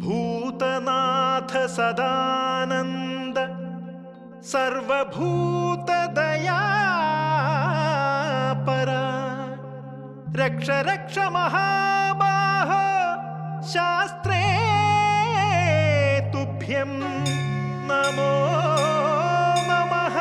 ഭൂതനാഥ സദാനന്ദ സർവഭൂതദയാപര രക്ഷ രക്ഷ മഹാബാഹ ശാസ്ത്രേ തുഭ്യം നമോ നമഃ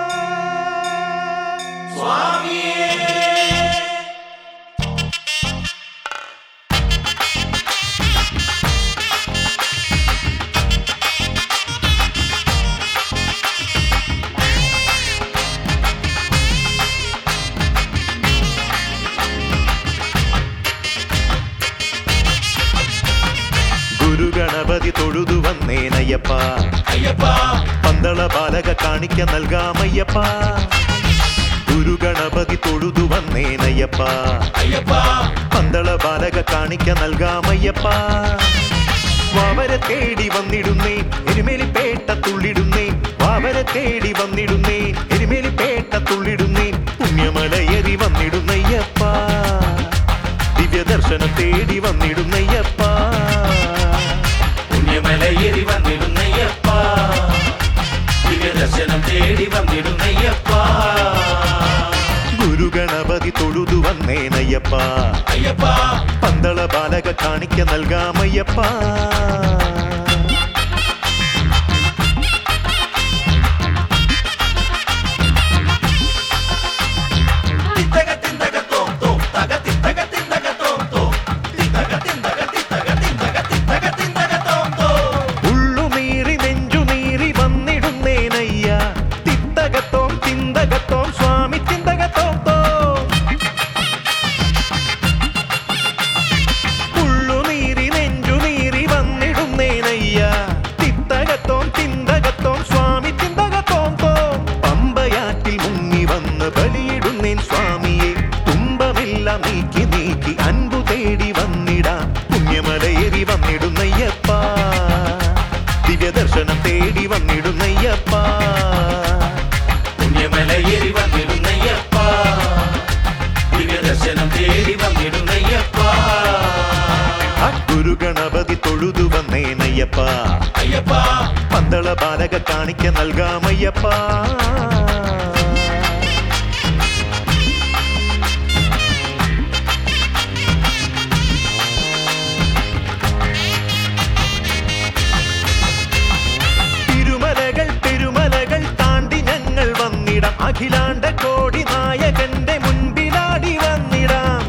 ഗുരുഗണപതി തൊഴുതു വന്നേനയ്യപ്പ പന്തള ബാലക കാണിക്ക നൽകാമയ്യപ്പ ഗുരുഗണപതി തൊഴുതു വന്നേനയ്യപ്പ പന്തള ബാലക കാണിക്ക നൽകാമയ്യപ്പ വാവരെ തേടി വന്നിടുന്നേ എരുമേലി പേട്ട തുള്ളിടുന്നേ വാവരെ തേടി വന്നിടുന്നേ എരുമേലി പേട്ട തുള്ളിടുന്നേ പുണ്യമലയറി വന്നിടുന്നയ്യപ്പ ദിവ്യദർശനം തേടി വന്നിടുന്നയ്യപ്പ പുണ്യമലയേറി വന്നിടുന്നയ്യപ്പ ദിവ്യദർശനം തേടി വന്നിടുന്നയ്യപ്പ ഗുരുഗണപതി തൊഴുതു വന്നേനയ്യപ്പ അയ്യപ്പ പന്തള ബാലക കാണിക്ക നൽകാമയ്യപ്പ തിത്തക തിന്തക തോം തോം തക തിത്തക തിന്തക തോം തോം തിത്തക തിന്തക തിത്തക തിന്തക തിത്തക തിന്തക തോം തോം ഉള്ളുനീറി നെഞ്ചുനീറി വന്നിടുന്നേനയ്യ തിത്തകത്തോം ചിന്തകത്തോം സ്വാമി ചിന്തകത്തോം തോം ഉള്ളുനീറി നെഞ്ചുനീറി വന്നിടുന്നേനയ്യ തിത്തകത്തോം ചിന്തകത്തോം സ്വാമി ചിന്തകത്തോം തോം പമ്പയാറ്റിൽ മുങ്ങി വന്ന് ബലിയിടുന്നേൻ സ്വാമിയെ തുമ്പമെല്ലാം നീക്കി നീക്കി അൻപു തേടി വന്നിടാം പുണ്യമലയേറി വന്നിടുന്നയ്യപ്പ ദിവ്യദർശനം തേടി വന്നിടുന്നയ്യപ്പ പുണ്യമലയേറി വന്നിടുന്നയ്യപ്പ ദിവ്യദർശനം തേടി വന്നിടുന്നയ്യപ്പ ആ ഗുരുഗണപതി തൊഴുതു വന്നേനയ്യപ്പ അയ്യപ്പ പന്തള ബാലക കാണിക്ക നൽകാമയ്യപ്പ തിരുമലകൾ തിരുമലകൾ താണ്ടി ഞങ്ങൾ വന്നിടാം അഖിലാണ്ട കോടി നായകന്റെ മുൻപിലാടി വന്നിടാം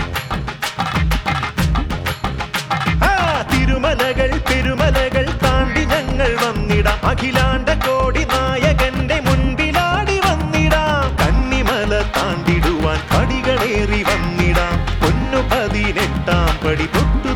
ആ തിരുമലകൾ തിരുമലകൾ താണ്ടി ഞങ്ങൾ വന്നിടാം അഖിലാണ്ട കോടി നായകന്റെ മുൻപിലാടി വന്നിടാം കന്നിമല താണ്ടിടുവാൻ പടികളേറി വന്നിടാം പൊന്നു പതിനെട്ടാം പടി തൊട്ടു